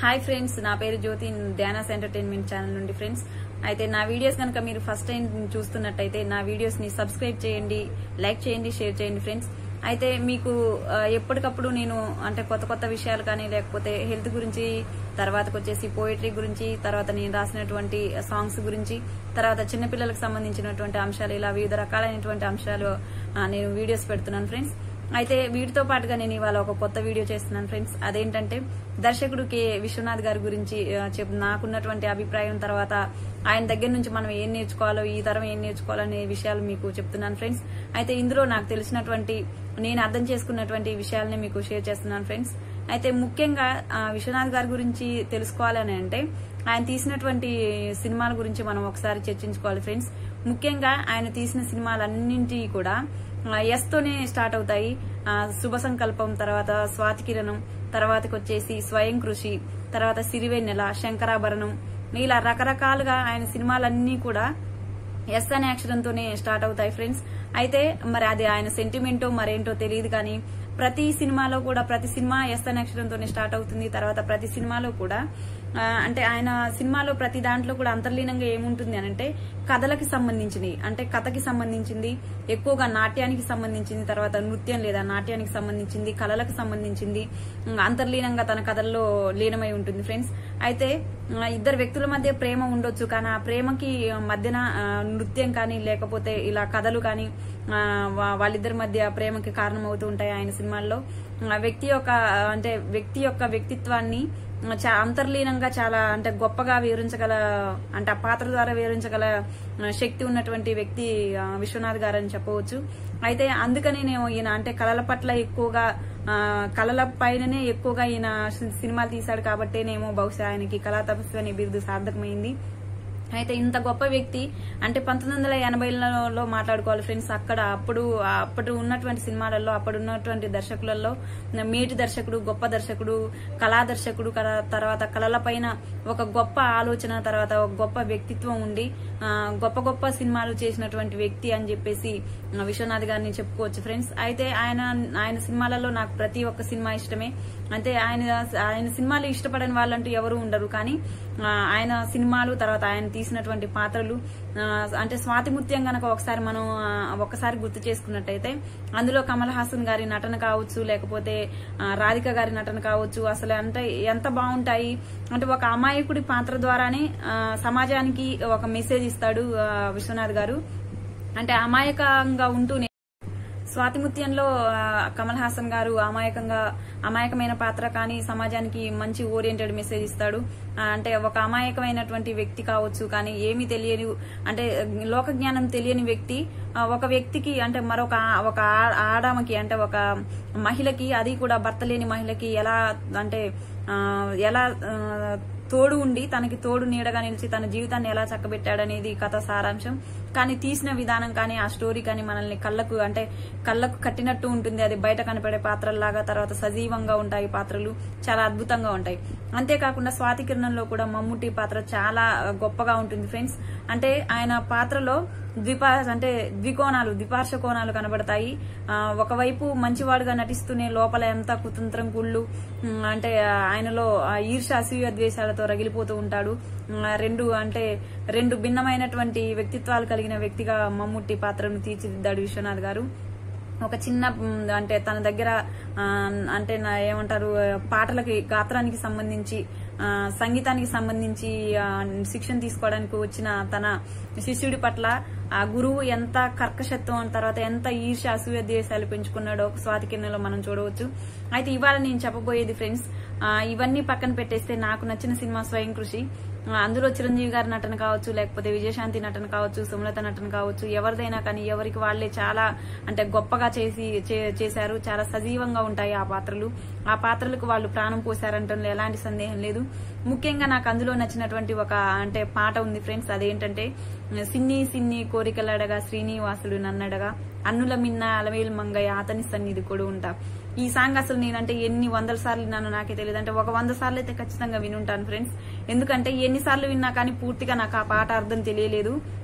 hi friends నా పేరు Jyothi Dhyanas entertainment channel నుండి ఫ్రెండ్స్ అయితే నా వీడియోస్ కనుక మీరు ఫస్ట్ టైం చూస్తున్నట్టయితే నా వీడియోస్ ని సబ్స్క్రైబ్ చేయండి లైక్ చేయండి షేర్ చేయండి ఫ్రెండ్స్ అయితే మీకు ఆ, ఎప్పటికప్పుడు నేను అంటే కొత్త కొత్త విషయాలు కానీ లేకపోతే హెల్త్ గురించి తర్వాతకు వచ్చేసి పోయిటరీ గురించి తర్వాత నేను రాసినటువంటి సాంగ్స్ గురించి తర్వాత చిన్నపిల్లలకు సంబంధించినటువంటి అంశాలు ఇలా వివిధ రకాలైనటువంటి అంశాలు ఆ, నేను వీడియోస్ పెడుతున్నాను ఫ్రెండ్స్ అయితే వీటితో పాటుగా నేను ఇవాళ ఒక కొత్త వీడియో చేస్తున్నాను ఫ్రెండ్స్ అదేంటంటే దర్శకుడు కె విశ్వనాథ్ గారి గురించి ఆ, చెప్ నాకున్నటువంటి అభిప్రాయం తర్వాత ఆయన దగ్గర నుంచి మనం ఏం నేర్చుకోవాలో ఈ తరం ఏం నేర్చుకోవాలో అనే విషయాలు మీకు చెప్తున్నాను ఫ్రెండ్స్ అయితే ఇందులో నాకు తెలిసినటువంటి నేను అర్థం చేసుకున్నటువంటి విషయాలని మీకు షేర్ చేస్తున్నాను ఫ్రెండ్స్ అయితే ముఖ్యంగా ఆ, విశ్వనాథ్ గారి గురించి తెలుసుకోవాలని అంటే ఆయన తీసినటువంటి సినిమాల గురించి మనం ఒకసారి చర్చించుకోవాలి ఫ్రెండ్స్ ముఖ్యంగా ఆయన తీసిన సినిమాలన్నింటి కూడా ఆ, ఎస్ తోనే స్టార్ట్ అవుతాయి ఆ, శుభ సంకల్పం తర్వాత స్వాతి కిరణం తర్వాతకి వచ్చేసి స్వయం కృషి తర్వాత సిరివెన్నెల శంకరాభరణం ఇలా రకరకాలుగా ఆయన సినిమాలన్నీ కూడా ఎస్ అనే అక్షరంతోనే స్టార్ట్ అవుతాయి ఫ్రెండ్స్ అయితే మరి అది ఆయన సెంటిమెంటో మరేంటో తెలియదు కానీ ప్రతి సినిమాలో కూడా ప్రతి సినిమా ఎస్ అనే అక్షరంతోనే స్టార్ట్ అవుతుంది తర్వాత ప్రతి సినిమాలో కూడా ఆ, అంటే ఆయన సినిమాలో ప్రతి దాంట్లో కూడా అంతర్లీనంగా ఏముంటుంది అని అంటే కథలకి సంబంధించినవి అంటే కథకి సంబంధించింది ఎక్కువగా నాట్యానికి సంబంధించింది తర్వాత నృత్యం లేదా నాట్యానికి సంబంధించింది కళలకు సంబంధించింది ఉమ్, అంతర్లీనంగా తన కథల్లో లీనమై ఉంటుంది ఫ్రెండ్స్ అయితే ఆ, ఇద్దరు వ్యక్తుల మధ్య ప్రేమ ఉండొచ్చు కానీ ఆ ప్రేమకి మధ్యన ఆ, నృత్యం కానీ లేకపోతే ఇలా కథలు కానీ ఆ, వా- వాళ్ళిద్దరి మధ్య ప్రేమకి కారణం అవుతూ ఉంటాయి ఆయన సినిమాల్లో ఆ, వ్యక్తి యొక్క ఆ, అంటే వ్యక్తి యొక్క వ్యక్తిత్వాన్ని ఆ, చా- అంతర్లీనంగా చాలా అంటే గొప్పగా వివరించగల అంటే ఆ పాత్ర ద్వారా వివరించగల ఆ, శక్తి ఉన్నటువంటి వ్యక్తి ఆ, విశ్వనాథ్ గారు అని చెప్పవచ్చు అయితే అందుకని నేను ఈయన అంటే కళల పట్ల ఎక్కువగా ఆ, కళల పైననే ఎక్కువగా ఈయన సి- సినిమాలు తీశాడు కాబట్టేనేమో బహుశా ఆయనకి కళా తపస్వి అనే బిరుదు సార్థకమైంది అయితే ఇంత గొప్ప వ్యక్తి అంటే పంతొమ్మిది వందల ఎనభైలలో మాట్లాడుకోవాలి ఫ్రెండ్స్ అక్కడ అప్పుడు అప్పుడు ఉన్నటువంటి సినిమాలలో అప్పుడు ఉన్నటువంటి దర్శకులలో మేటి దర్శకుడు గొప్ప దర్శకుడు కళా దర్శకుడు కల- తర్వాత కళల పైన ఒక గొప్ప ఆలోచన తర్వాత ఒక గొప్ప వ్యక్తిత్వం ఉండి ఆ, గొప్ప గొప్ప సినిమాలు చేసినటువంటి వ్యక్తి అని చెప్పేసి ఆ, విశ్వనాథ్ గారిని చెప్పుకోవచ్చు ఫ్రెండ్స్ అయితే ఆయన ఆయన సినిమాలలో నాకు ప్రతి ఒక్క సినిమా ఇష్టమే అంటే ఆయన ఆయన సినిమాలు ఇష్టపడని వాళ్ళంటూ ఎవరు ఉండరు కానీ ఆ, ఆయన సినిమాలు తర్వాత ఆయన తీసినటువంటి పాత్రలు ఆ, అంటే స్వాతిముత్యం గనక ఒకసారి మనం ఆ, ఒక్కసారి గుర్తు చేసుకున్నట్టయితే అందులో కమల్ హాసన్ గారి నటన కావచ్చు లేకపోతే ఆ, రాధిక గారి నటన కావచ్చు అసలు అంటే ఎంత బాగుంటాయి అంటే ఒక అమాయకుడి పాత్ర ద్వారానే ఆ, సమాజానికి ఒక మెసేజ్ ఇస్తాడు ఆ, విశ్వనాథ్ గారు అంటే అమాయకంగా ఉంటూనే స్వాతిముత్యంలో ఆ, కమల్ హాసన్ గారు అమాయకంగా అమాయకమైన పాత్ర కానీ సమాజానికి మంచి ఓరియంటెడ్ మెసేజ్ ఇస్తాడు ఆ, అంటే ఒక అమాయకమైనటువంటి వ్యక్తి కావచ్చు కానీ ఏమీ తెలియని అంటే లోక జ్ఞానం తెలియని వ్యక్తి ఆ, ఒక వ్యక్తికి అంటే మరొక ఆ- ఒక ఆ- ఆడామకి అంటే ఒక మహిళకి అది కూడా భర్త లేని మహిళకి ఎలా అంటే ఆ, ఎలా ఆ, తోడు ఉండి తనకి తోడు నీడగా నిలిచి తన జీవితాన్ని ఎలా చక్కబెట్టాడనేది కథ సారాంశం కానీ తీసిన విధానం కానీ ఆ స్టోరీ కానీ మనల్ని కళ్ళకు అంటే కళ్ళకు కట్టినట్టు ఉంటుంది అది బయట కనపడే పాత్రల్లాగా తర్వాత సజీవంగా ఉంటాయి పాత్రలు చాలా అద్భుతంగా ఉంటాయి అంతేకాకుండా స్వాతి కిరణంలో కూడా మమ్ముట్టి పాత్ర చాలా గొప్పగా ఉంటుంది ఫ్రెండ్స్ అంటే ఆయన పాత్రలో ద్విపా అంటే ద్వికోణాలు ద్విపార్శ్వ కోణాలు కనబడతాయి ఆ, ఒకవైపు మంచివాడుగా నటిస్తూనే లోపల ఎంత కుతంత్రం కుళ్ళు ఉమ్, అంటే ఆ, ఆయనలో ఆ ఈర్ష అసూయ ద్వేషాలతో రగిలిపోతూ ఉంటాడు ఉమ్, ఆ, రెండు అంటే రెండు భిన్నమైనటువంటి వ్యక్తిత్వాలు కలిగిన వ్యక్తిగా మమ్ముట్టి పాత్రను తీర్చిదిద్దాడు విశ్వనాథ్ గారు ఒక చిన్న మ్, అంటే తన దగ్గర ఆ, అంటే నా ఏమంటారు ఆ, పాటలకి గాత్రానికి సంబంధించి ఆ, సంగీతానికి సంబంధించి ఆ, శిక్షణ తీసుకోవడానికి వచ్చిన తన శిష్యుడి పట్ల ఆ గురువు ఎంత కర్కశత్వం తర్వాత ఎంత ఈర్ష అసూయ దేశాలు పెంచుకున్నాడో స్వాతి కిరణంలో మనం చూడవచ్చు అయితే ఇవాళ నేను చెప్పబోయేది ఫ్రెండ్స్ ఆ, ఇవన్నీ పక్కన పెట్టేస్తే నాకు నచ్చిన సినిమా స్వయం కృషి ఆ, అందులో చిరంజీవి గారి నటన కావచ్చు లేకపోతే విజయశాంతి నటన కావచ్చు సుమలత నటన కావచ్చు ఎవరిదైనా కానీ ఎవరికి వాళ్ళే చాలా అంటే గొప్పగా చేసి చే- చేశారు చాలా సజీవంగా ఉంటాయి ఆ పాత్రలు ఆ పాత్రలకు వాళ్ళు ప్రాణం పోశారంటంలో ఎలాంటి సందేహం లేదు ముఖ్యంగా నాకు అందులో నచ్చినటువంటి ఒక అంటే పాట ఉంది ఫ్రెండ్స్ అదేంటంటే సిన్ని సిన్ని కోరికలడగా శ్రీనివాసుడు నన్నడగా అన్నుల మిన్న అలవేలు మంగయ్య అతని సన్నిధి కూడా ఉంటా ఈ సాంగ్ అసలు నేనంటే ఎన్ని వందల సార్లు విన్నానో నాకే తెలియదు అంటే ఒక వంద సార్లు అయితే ఖచ్చితంగా వినుంటాను ఫ్రెండ్స్ ఎందుకంటే ఎన్నిసార్లు విన్నా కానీ పూర్తిగా నాకు ఆ పాట అర్థం తెలియలేదు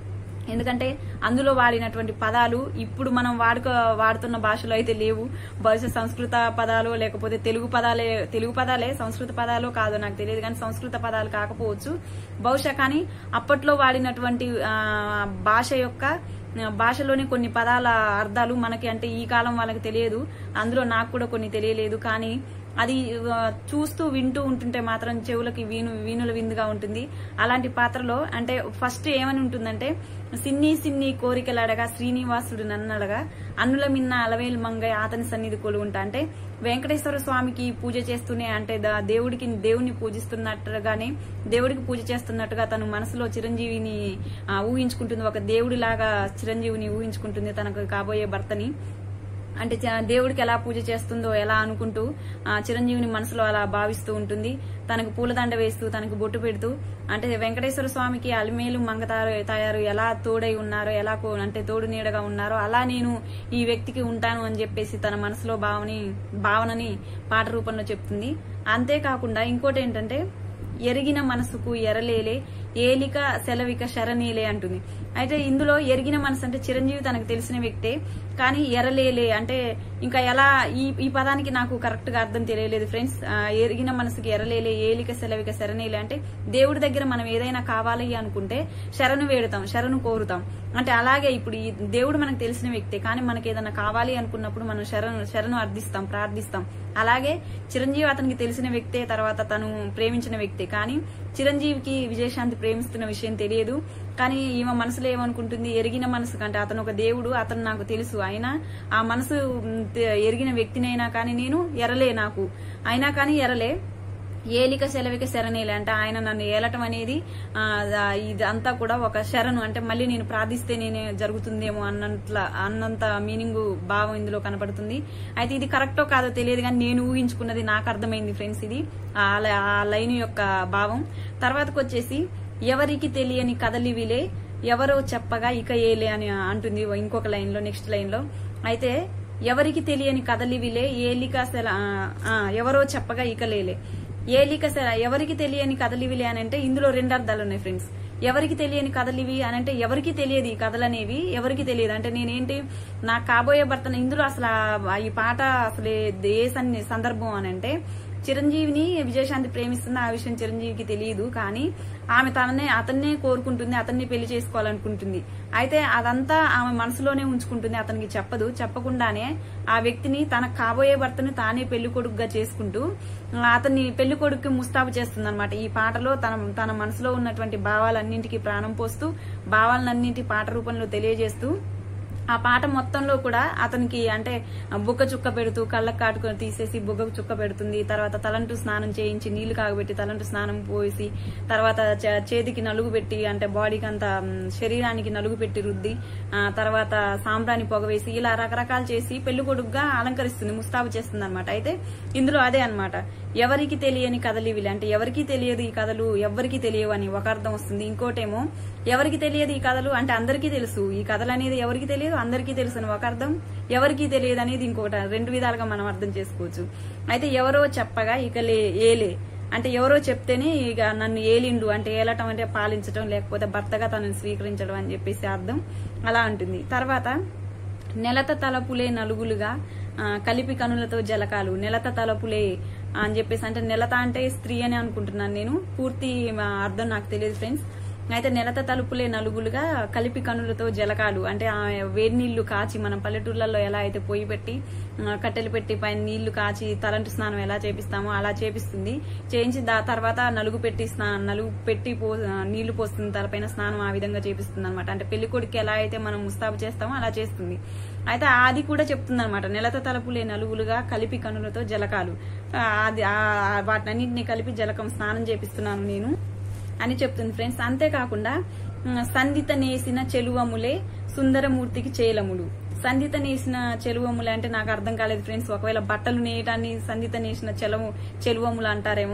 ఎందుకంటే అందులో వాడినటువంటి పదాలు ఇప్పుడు మనం వాడుక వాడుతున్న భాషలో అయితే లేవు బహుశా సంస్కృత పదాలు లేకపోతే తెలుగు పదాలే తెలుగు పదాలే సంస్కృత పదాలు కాదు నాకు తెలియదు కానీ సంస్కృత పదాలు కాకపోవచ్చు బహుశా కానీ అప్పట్లో వాడినటువంటి ఆ, భాష యొక్క ఆ, భాషలోని కొన్ని పదాల అర్థాలు మనకి అంటే ఈ కాలం వాళ్ళకి తెలియదు అందులో నాకు కూడా కొన్ని తెలియలేదు కానీ అది ఆ, చూస్తూ వింటూ ఉంటుంటే మాత్రం చెవులకి వీణు వీణుల విందుగా ఉంటుంది అలాంటి పాత్రలో అంటే ఫస్ట్ ఏమని ఉంటుందంటే సిన్ని సిన్ని కోరికలడగా శ్రీనివాసుడు నన్నడగా అన్నుల మిన్న అలవేలు మంగయ్య అతని సన్నిధి కొలువుంటా అంటే వెంకటేశ్వర స్వామికి పూజ చేస్తూనే అంటే దా- దేవుడికి దేవుణ్ణి పూజిస్తున్నట్టుగానే దేవుడికి పూజ చేస్తున్నట్టుగా తను మనసులో చిరంజీవిని ఆ, ఊహించుకుంటుంది ఒక దేవుడిలాగా చిరంజీవిని ఊహించుకుంటుంది తనకు కాబోయే భర్తని అంటే చ- దేవుడికి ఎలా పూజ చేస్తుందో ఎలా అనుకుంటూ ఆ, చిరంజీవిని మనసులో అలా భావిస్తూ ఉంటుంది తనకు పూలదండ వేస్తూ తనకు బొట్టు పెడుతూ అంటే వెంకటేశ్వర స్వామికి అలిమేలు మంగతారు తయారు ఎలా తోడై ఉన్నారో ఎలా కో- అంటే తోడు నీడగా ఉన్నారో అలా నేను ఈ వ్యక్తికి ఉంటాను అని చెప్పేసి తన మనసులో భావని భావనని పాట రూపంలో చెప్తుంది అంతేకాకుండా ఇంకోటి ఏంటంటే ఎరిగిన మనసుకు ఎరలేలే ఏలిక సెలవిక శరణీలే అంటుంది అయితే ఇందులో ఎరిగిన మనసు అంటే చిరంజీవి తనకు తెలిసిన వ్యక్తే కానీ ఎరలేలే అంటే ఇంకా ఎలా ఈ ఈ పదానికి నాకు కరెక్ట్ గా అర్థం తెలియలేదు ఫ్రెండ్స్ ఆ, ఎరిగిన మనసుకి ఎరలేలే ఏలిక సెలవిక శరణీలే అంటే దేవుడి దగ్గర మనం ఏదైనా కావాలి అనుకుంటే శరణు వేడుతాం శరణు కోరుతాం అంటే అలాగే ఇప్పుడు ఈ దేవుడు మనకు తెలిసిన వ్యక్తే కానీ మనకి ఏదైనా కావాలి అనుకున్నప్పుడు మనం శరణు శరణు అర్థిస్తాం ప్రార్థిస్తాం అలాగే చిరంజీవి అతనికి తెలిసిన వ్యక్తే తర్వాత తను ప్రేమించిన వ్యక్తే కానీ చిరంజీవికి విజయశాంతి ప్రేమిస్తున్న విషయం తెలియదు కానీ ఈమె మనసులో ఏమనుకుంటుంది ఎరిగిన మనసు కంటే అతను ఒక దేవుడు అతను నాకు తెలుసు అయినా ఆ మనసు మ్, తె- ఎరిగిన వ్యక్తినైనా కానీ నేను ఎరలే నాకు అయినా కానీ ఎరలే ఏలిక సెలవిక శరణేలే అంటే ఆయన నన్ను ఏలటం అనేది ఆ, దా- ఇదంతా కూడా ఒక శరణు అంటే మళ్ళీ నేను ప్రార్థిస్తే నేనే జరుగుతుందేమో అన్నంట్ల అన్నంత మీనింగ్ భావం ఇందులో కనపడుతుంది అయితే ఇది కరెక్టో కాదో తెలియదు కానీ నేను ఊహించుకున్నది నాకు అర్థమైంది ఫ్రెండ్స్ ఇది ఆ ల- ఆ లైన్ యొక్క భావం తర్వాతకు వచ్చేసి ఎవరికి తెలియని కదలివిలే ఎవరో చెప్పగా ఇక ఏలే అని అంటుంది ఇంకొక లైన్ లో నెక్స్ట్ లైన్ లో అయితే ఎవరికి తెలియని కదలివిలే ఏలిక సెల ఆ, ఆ, ఎవరో చెప్పగా ఇక లేలే ఏలిక సెల ఎవరికి తెలియని కదలివిలే అని అంటే ఇందులో రెండు అర్థాలు ఉన్నాయి ఫ్రెండ్స్ ఎవరికి తెలియని కథలివి అని అంటే ఎవరికి తెలియదు ఈ కథలు అనేవి ఎవరికి తెలియదు అంటే నేనేంటి నాకు కాబోయే భర్తను ఇందులో అసలు ఆ- ఈ పాట అసలు ఏ సన్ని- సందర్భం అని అంటే చిరంజీవిని విజయశాంతి ప్రేమిస్తున్న ఆ విషయం చిరంజీవికి తెలియదు కానీ ఆమె తననే అతన్నే కోరుకుంటుంది అతన్ని పెళ్లి చేసుకోవాలనుకుంటుంది అయితే అదంతా ఆమె మనసులోనే ఉంచుకుంటుంది అతనికి చెప్పదు చెప్పకుండానే ఆ వ్యక్తిని తన కాబోయే భర్తను తానే పెళ్లి కొడుకుగా చేసుకుంటూ ఆ, అతన్ని పెళ్లి కొడుకు ముస్తాబు చేస్తుంది ఈ పాటలో తన తన మనసులో ఉన్నటువంటి భావాలన్నింటికి ప్రాణం పోస్తూ భావాలన్నింటి పాట రూపంలో తెలియజేస్తూ ఆ పాట మొత్తంలో కూడా అతనికి అంటే బుగ్గ చుక్క పెడుతూ కళ్ళకు కాటుకొని తీసేసి బుగ్గ చుక్క పెడుతుంది తర్వాత తలంటు స్నానం చేయించి నీళ్లు కాగబెట్టి తలంటు స్నానం పోసి తర్వాత చే- చేతికి నలుగు పెట్టి అంటే బాడీకి అంతా మ్, శరీరానికి నలుగు పెట్టి రుద్ది ఆ తర్వాత సాంబ్రాణి పొగ వేసి ఇలా రకరకాలు చేసి పెళ్లి కొడుకుగా అలంకరిస్తుంది ముస్తాబు చేస్తుంది అనమాట అయితే ఇందులో అదే అన్నమాట ఎవరికి తెలియని కథలు ఇవి అంటే ఎవరికి తెలియదు ఈ కథలు ఎవరికి తెలియవు అని ఒక అర్థం వస్తుంది ఇంకోటేమో ఎవరికి తెలియదు ఈ కథలు అంటే అందరికీ తెలుసు ఈ కథలు అనేది ఎవరికి తెలియదు అందరికీ తెలుసు అని ఒక అర్థం ఎవరికి తెలియదు అనేది ఇంకొకటి రెండు విధాలుగా మనం అర్థం చేసుకోవచ్చు అయితే ఎవరో చెప్పగా ఇక లే ఏలే అంటే ఎవరో చెప్తేనే ఇక నన్ను ఏలిండు అంటే ఏలటం అంటే పాలించడం లేకపోతే భర్తగా తనని స్వీకరించడం అని చెప్పేసి అర్థం అలా ఉంటుంది తర్వాత నెలత తలపులే నలుగులుగా ఆ, కలిపి కనులతో జలకాలు నెలత తలపులే అని చెప్పేసి అంటే నెలత అంటే స్త్రీ అని అనుకుంటున్నాను నేను పూర్తి ఆ, అర్థం నాకు తెలియదు ఫ్రెండ్స్ అయితే నెలత తలుపులే నలుగులుగా కలిపి కనులతో జలకాలు అంటే ఆ వేడి నీళ్లు కాచి మనం పల్లెటూర్లలో ఎలా అయితే పొయ్యి పెట్టి ఆ, కట్టెలు పెట్టి పైన నీళ్లు కాచి తలంటు స్నానం ఎలా చేపిస్తామో అలా చేపిస్తుంది చేయించి దా తర్వాత నలుగు పెట్టి స్నా నలుగు పెట్టి పో ఆ, నీళ్లు పోస్తుంది తలపైన స్నానం ఆ విధంగా చేపిస్తుంది అనమాట అంటే పెళ్లి కొడుకు ఎలా అయితే మనం ముస్తాబు చేస్తామో అలా చేస్తుంది అయితే అది కూడా చెప్తుంది అనమాట నెలత తలుపులే నలుగులుగా కలిపి కనులతో జలకాలు ఆ, అది ఆ- వాటన్నింటినీ కలిపి జలకం స్నానం చేపిస్తున్నాను నేను అని చెప్తుంది ఫ్రెండ్స్ అంతేకాకుండా ఉమ్, సంధిత నేసిన చెలువములే సుందరమూర్తికి చేలములు సంధిత నేసిన చెలువములు అంటే నాకు అర్థం కాలేదు ఫ్రెండ్స్ ఒకవేళ బట్టలు నేయటాన్ని సంధిత నేసిన చెలము చెలువములు అంటారేమో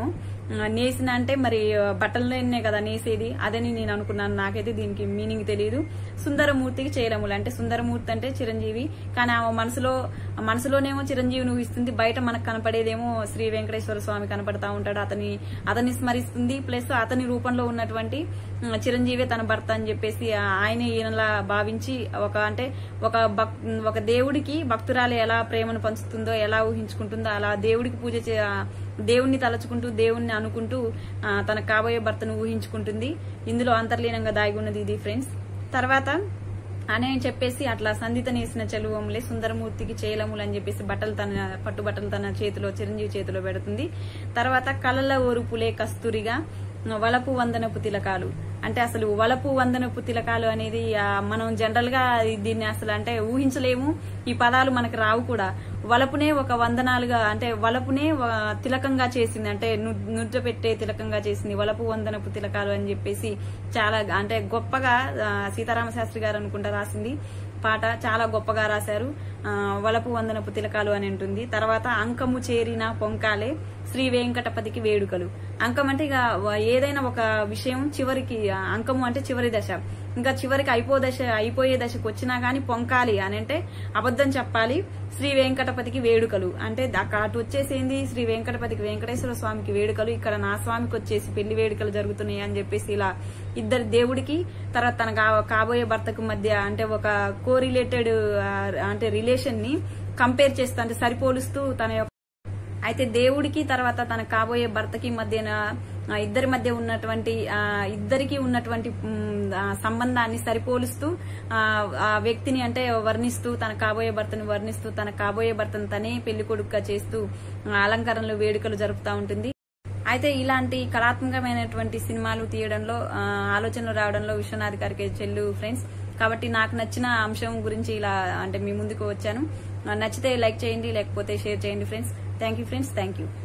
ఆ, నేసిన అంటే మరి ఆ, బట్టలనే కదా నేసేది అదని నేను అనుకున్నాను నాకైతే దీనికి మీనింగ్ తెలియదు సుందరమూర్తికి చేరములు అంటే సుందరమూర్తి అంటే చిరంజీవి కానీ ఆ మనసులో ఆ మనసులోనేమో చిరంజీవిని ఊహిస్తుంది బయట మనకు కనపడేదేమో శ్రీ వెంకటేశ్వర స్వామి కనపడతా ఉంటాడు అతని అతన్ని స్మరిస్తుంది ప్లస్ అతని రూపంలో ఉన్నటువంటి ఉమ్, చిరంజీవే తన భర్త అని చెప్పేసి ఆ- ఆయనే ఈయనలా భావించి ఒక అంటే ఒక భక్ ఒక దేవుడికి భక్తురాలు ఎలా ప్రేమను పంచుతుందో ఎలా ఊహించుకుంటుందో అలా దేవుడికి పూజ చే ఆ దేవుణ్ణి తలచుకుంటూ దేవుణ్ణి అనుకుంటూ ఆ, తన కాబోయే భర్తను ఊహించుకుంటుంది ఇందులో అంతర్లీనంగా దాగి ఉన్నది ఇది ఫ్రెండ్స్ తర్వాత అని చెప్పేసి అట్లా సంధిత నేసిన చెలువములే సుందరమూర్తికి చేలములు అని చెప్పేసి బట్టలు తన పట్టు బట్టలు తన చేతిలో చిరంజీవి చేతిలో పెడుతుంది తర్వాత కలల ఓరుపులే కస్తూరిగా వలపు వందనపు తిలకాలు అంటే అసలు వలపు వందనపు తిలకాలు అనేది ఆ, మనం జనరల్ గా దీన్ని అసలు అంటే ఊహించలేము ఈ పదాలు మనకు రావు కూడా వలపునే ఒక వందనాలుగా అంటే వలపునే వ- తిలకంగా చేసింది అంటే ను- నుద్ర పెట్టే తిలకంగా చేసింది వలపు వందనపు తిలకాలు అని చెప్పేసి చాలా అంటే గొప్పగా ఆ, సీతారామ శాస్త్రి గారు అనుకుంటా రాసింది పాట చాలా గొప్పగా రాశారు ఆ, వలపు వందనపు తిలకాలు అని ఉంటుంది తర్వాత అంకము చేరిన పొంకాలే శ్రీ వెంకటపతికి వేడుకలు అంకం అంటే ఇక వ- ఏదైనా ఒక విషయం చివరికి ఆ, అంకము అంటే చివరి దశ ఇంకా చివరికి అయిపో దశ అయిపోయే దశకు వచ్చినా గానీ పొంకాలి అని అంటే అబద్ధం చెప్పాలి శ్రీ వెంకటపతికి వేడుకలు అంటే అక్కడ అటు వచ్చేసింది శ్రీ వెంకటపతికి వెంకటేశ్వర స్వామికి వేడుకలు ఇక్కడ నా స్వామికి వచ్చేసి పెళ్లి వేడుకలు జరుగుతున్నాయి అని చెప్పేసి ఇలా ఇద్దరు దేవుడికి తర్వాత తన కా- కాబోయే భర్తకు మధ్య అంటే ఒక కోరిలేటెడ్ అంటే రిలేషన్ ని కంపేర్ చేస్తూ అంటే సరిపోలుస్తూ తన యొక్క అయితే దేవుడికి తర్వాత తన కాబోయే భర్తకి మధ్యన ఆ, ఇద్దరి మధ్య ఉన్నటువంటి ఆ, ఇద్దరికి ఉన్నటువంటి మ్, ఆ, సంబంధాన్ని సరిపోలుస్తూ ఆ, ఆ వ్యక్తిని అంటే వర్ణిస్తూ తన కాబోయే భర్తను వర్ణిస్తూ తన కాబోయే భర్తను తనే పెళ్లి కొడుకుగా చేస్తూ ఆ, అలంకరణలు వేడుకలు జరుపుతూ ఉంటుంది అయితే ఇలాంటి కళాత్మకమైనటువంటి సినిమాలు తీయడంలో ఆ, ఆలోచనలు రావడంలో విశ్వనాథ్ గారికి చెల్లు ఫ్రెండ్స్ కాబట్టి నాకు నచ్చిన అంశం గురించి ఇలా అంటే మీ ముందుకు వచ్చాను ఆ, నచ్చితే లైక్ చేయండి లేకపోతే షేర్ చేయండి friends thank you friends thank you